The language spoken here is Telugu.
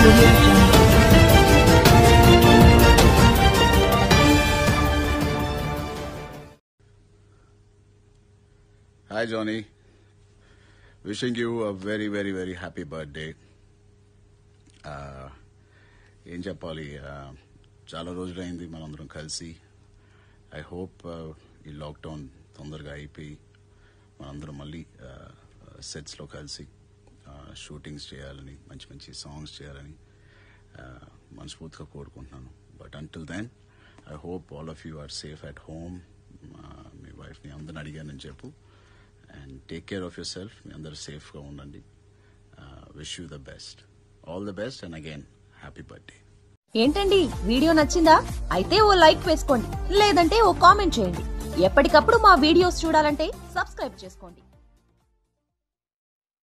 audio jungle. Hi, Johnny. Wishing you a very, very, very happy birthday. Uh, ఏం చెప్పాలి uh, చాలా రోజులైంది మనందరం కలిసి ఐ హోప్ ఈ లాక్డౌన్ తొందరగా అయిపోయి మనందరం మళ్ళీ సెట్స్లో కలిసి షూటింగ్స్ చేయాలని మంచి మంచి సాంగ్స్ చేయాలని uh, మనస్ఫూర్తిగా కోరుకుంటున్నాను but until then I hope all of you are safe at home మీ వైఫ్ని అందరిని అడిగానని చెప్పు and take care of yourself మీ అందరు సేఫ్గా ఉండండి wish you the best all the best and again happy birthday ఏంటండి వీడియో నచ్చిందా అయితే ఓ లైక్ వేసుకోండి లేదంటే ఓ కామెంట్ చేయండి ఎప్పటికప్పుడు మా వీడియోస్ చూడాలంటే సబ్స్క్రైబ్ చేసుకోండి